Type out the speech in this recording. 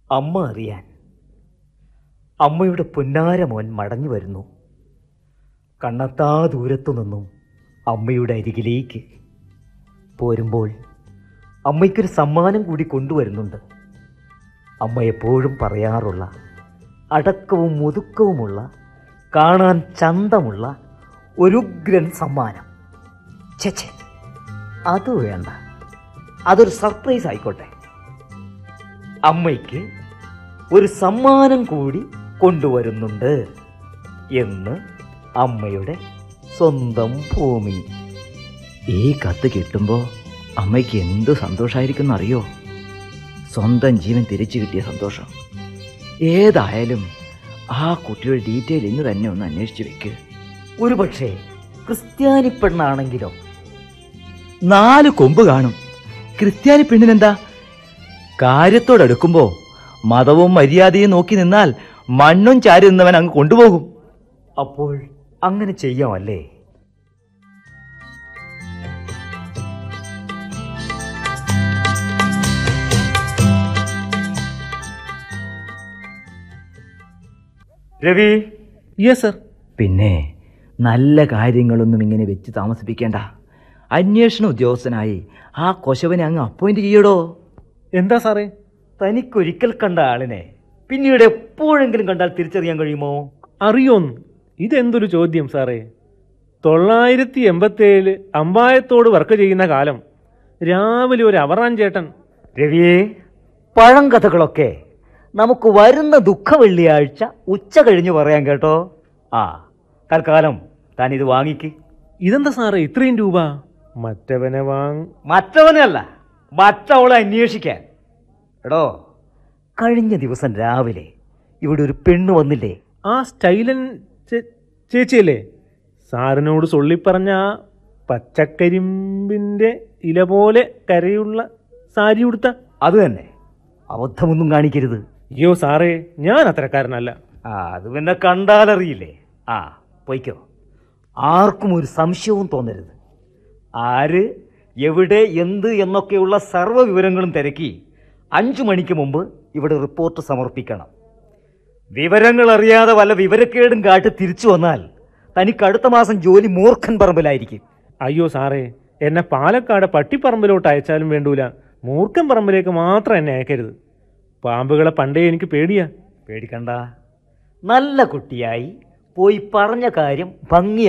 അമ്മ അറിയാൻ അമ്മയുടെ പൊന്നാര മോൻ മടങ്ങി വരുന്നു കണ്ണത്താ ദൂരത്തു നിന്നും അമ്മയുടെ അരികിലേക്ക് പോരുമ്പോൾ അമ്മയ്ക്കൊരു സമ്മാനം കൂടി കൊണ്ടുവരുന്നുണ്ട് അമ്മ എപ്പോഴും പറയാറുള്ള അടക്കവും ഒതുക്കവുമുള്ള കാണാൻ ചന്തമുള്ള ഒരു ഉഗ്രൻ സമ്മാനം ചേച്ചേ അത് വേണ്ട അതൊരു സർപ്രൈസ് ആയിക്കോട്ടെ അമ്മയ്ക്ക് ഒരു സമ്മാനം കൂടി കൊണ്ടുവരുന്നുണ്ട് എന്ന് അമ്മയുടെ സ്വന്തം ഭൂമി ഈ കത്ത് കിട്ടുമ്പോൾ അമ്മയ്ക്ക് എന്ത് സന്തോഷമായിരിക്കും അറിയോ സ്വന്തം ജീവൻ തിരിച്ചു കിട്ടിയ സന്തോഷം ഏതായാലും ആ കുട്ടിയുടെ ഡീറ്റെയിൽ ഇന്ന് തന്നെ ഒന്ന് അന്വേഷിച്ച് വെക്ക് ഒരു പക്ഷേ ക്രിസ്ത്യാനി പെണ്ണാണെങ്കിലോ നാല് കൊമ്പ് കാണും ക്രിസ്ത്യാനി പെണ്ണിനെന്താ കാര്യത്തോടടുക്കുമ്പോ മതവും മര്യാദയും നോക്കി നിന്നാൽ മണ്ണും ചാരി നിന്നവൻ അങ്ങ് കൊണ്ടുപോകും അപ്പോൾ അങ്ങനെ ചെയ്യാമല്ലേ രവി യെസ് സർ പിന്നെ നല്ല കാര്യങ്ങളൊന്നും ഇങ്ങനെ വെച്ച് താമസിപ്പിക്കേണ്ട അന്വേഷണ ഉദ്യോഗസ്ഥനായി ആ കൊശവനെ അങ്ങ് അപ്പോയിന്റ് ചെയ്യടോ എന്താ സാറേ തനിക്കൊരിക്കൽ കണ്ട ആളിനെ പിന്നീട് എപ്പോഴെങ്കിലും കണ്ടാൽ തിരിച്ചറിയാൻ കഴിയുമോ അറിയോന്ന് ഇതെന്തൊരു ചോദ്യം സാറേ തൊള്ളായിരത്തി എൺപത്തേഴില് അമ്പായത്തോട് വർക്ക് ചെയ്യുന്ന കാലം രാവിലെ ഒരു അവറാൻ ചേട്ടൻ രവിയെ പഴങ്കഥകളൊക്കെ നമുക്ക് വരുന്ന ദുഃഖ വെള്ളിയാഴ്ച ഉച്ച കഴിഞ്ഞ് പറയാൻ കേട്ടോ ആ തൽക്കാലം താൻ ഇത് വാങ്ങിക്ക് ഇതെന്താ സാറേ ഇത്രയും രൂപ മറ്റവനെ വാങ് മറ്റവനല്ല മറ്റവളെ അന്വേഷിക്കാൻ എടോ കഴിഞ്ഞ ദിവസം രാവിലെ ഇവിടെ ഒരു പെണ്ണ് വന്നില്ലേ ആ സ്റ്റൈലൻ ചേ- ചേച്ചിയല്ലേ സാറിനോട് സൊള്ളിപ്പറഞ്ഞ ആ പച്ചക്കരിമ്പിന്റെ ഇല പോലെ കരയുള്ള സാരി ഉടുത്ത അത് തന്നെ അബദ്ധമൊന്നും കാണിക്കരുത് അയ്യോ സാറേ ഞാൻ അത്തരക്കാരനല്ല ആ അത് പിന്നെ കണ്ടാലറിയില്ലേ ആ പൊയ്ക്കോ ആർക്കും ഒരു സംശയവും തോന്നരുത് ആര് എവിടെ എന്ത് എന്നൊക്കെയുള്ള സർവ്വ വിവരങ്ങളും തിരക്കി അഞ്ചു മണിക്ക് മുമ്പ് ഇവിടെ റിപ്പോർട്ട് സമർപ്പിക്കണം വിവരങ്ങൾ അറിയാതെ വല്ല വിവരക്കേടും കാട്ടി തിരിച്ചു വന്നാൽ തനിക്ക് അടുത്ത മാസം ജോലി മൂർഖൻ പറമ്പിലായിരിക്കും അയ്യോ സാറേ എന്നെ പാലക്കാട് പട്ടിപ്പറമ്പിലോട്ട് അയച്ചാലും വേണ്ടൂല മൂർഖൻ പറമ്പിലേക്ക് മാത്രം എന്നെ അയക്കരുത് പാമ്പുകളെ പണ്ടേ എനിക്ക് പേടിയാ പേടിക്കണ്ട നല്ല കുട്ടിയായി പോയി പറഞ്ഞ കാര്യം ഭംഗി